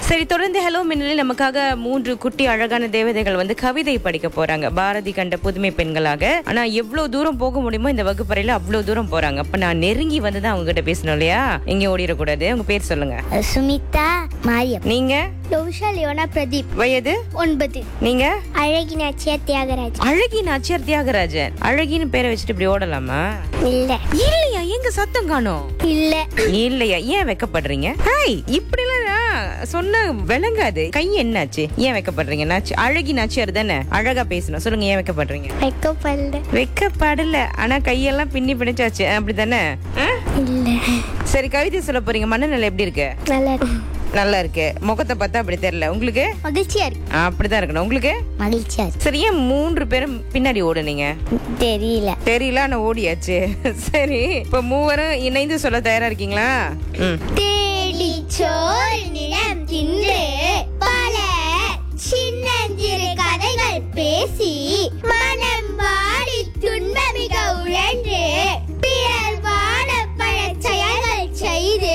சரி தொடர்ந்து ஹலோ மின்னலில் நமக்காக மூன்று குட்டி அழகான தேவதைகள் வந்து கவிதை படிக்க போறாங்க பாரதி கண்ட புதுமை பெண்களாக ஆனா எவ்வளவு தூரம் போக முடியுமோ இந்த வகுப்பறையில அவ்வளவு தூரம் போறாங்க அப்ப நான் நெருங்கி வந்து தான் அவங்க கிட்ட பேசணும் இல்லையா எங்க ஓடிடக்கூடாது உங்க பேர் சொல்லுங்க சுமிதா மாரியம் நீங்க லோஷா லியோனா பிரதீப் வயது ஒன்பது நீங்க அழகினாச்சியா தியாகராஜ் அழகி நாச்சியார் தியாகராஜன் அழகின்னு பேரை வச்சுட்டு இப்படி ஓடலாமா இல்ல இல்லையா எங்க சத்தம் காணோம் இல்ல இல்லையா ஏன் வெக்கப்படுறீங்க ஹாய் இப்படி எல்லாம் சொன்ன விளங்காது கை என்னாச்சு ஏன் வெக்கப்படுறீங்க நாச்சு அழகி நாச்சியார் தானே அழகா பேசணும் சொல்லுங்க ஏன் வெக்கப்படுறீங்க வைக்கப்படல வெக்கப்படல ஆனா கையெல்லாம் பின்னி பிடிச்சாச்சு அப்படிதானே ஆ? இல்ல சரி கவிதை சொல்ல போறீங்க மனநிலை எப்படி இருக்கு நல்லா இருக்கு. நல்லா இருக்கு முகத்தை பார்த்தா அப்படி தெரியல உங்களுக்கு மகிழ்ச்சியா இருக்கு அப்படிதான் இருக்கணும் உங்களுக்கு மகிழ்ச்சியா இருக்கு சரி ஏன் மூன்று பேரும் பின்னாடி ஓடுனீங்க தெரியல தெரியல ஆனா ஓடியாச்சு சரி இப்ப மூவரும் இணைந்து சொல்ல தயாரா இருக்கீங்களா ம் தே